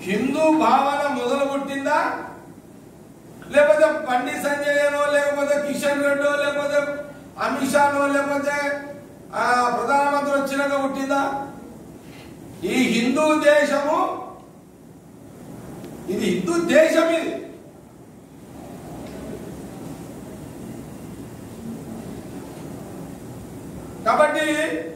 హిందూ భావన మొదలు పుట్టిందా లేకపోతే బండి సంజయనో లేకపోతే కిషన్ రెడ్డో లేకపోతే అమిత్ షానో లేకపోతే ఆ, ప్రధానమంత్రి వచ్చినాక పుట్టిందా ఈ హిందూ దేశము ఇది హిందూ దేశం ఇది కాబట్టి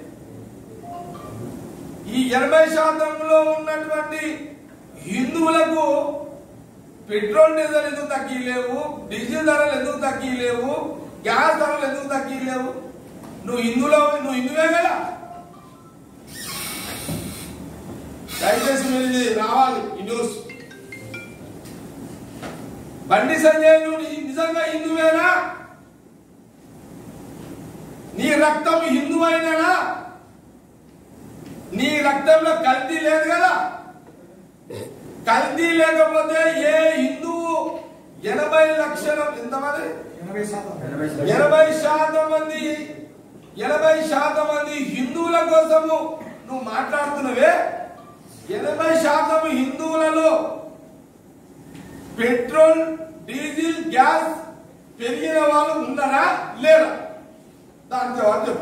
ఈ ఎనభై శాతంలో ఉన్నటువంటి హిందువులకు పెట్రోల్ డీజిల్ ఎందుకు తగ్గిలేవు డీజిల్ ధరలు ఎందుకు తగ్గిలేవు గ్యాస్ ధరలు ఎందుకు తగ్గిలేవు నువ్వు హిందువులో నువ్వు హిందువే కదా దయచేసి మీరు ఇది రావాలి ఈ న్యూస్ బండి సంజయ్ నువ్వు ని- నిజంగా హిందువేనా నీ రక్తం హిందువైనా నీ రక్తంలో కల్తీ లేదు కదా కల్తీ లేకపోతే ఏ హిందువు ఎనభై లక్షల ఎంతమంది ఎనభై శాతం ఎనభై శాతం మంది ఎనభై శాతం మంది హిందువుల కోసము నువ్వు మాట్లాడుతున్నవే ఎనభై శాతం హిందువులలో పెట్రోల్ డీజిల్ గ్యాస్ పెరిగిన వాళ్ళు ఉన్నారా లేరా దాని జవాబు చెప్పు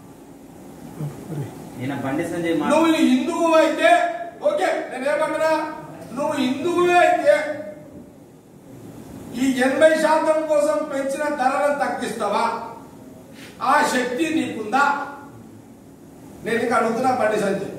ఈయన బండి సంజయ్ మా- నువ్వు ఈ హిందువు అయితే ఓకే నేనేమంటున్నా నువ్వు హిందువు అయితే ఈ ఎనభై శాతం కోసం పెంచిన ధరలను తగ్గిస్తావా ఆ శక్తి నీకుందా నేను ఇక అడుగుతున్నా బండి సంజయ్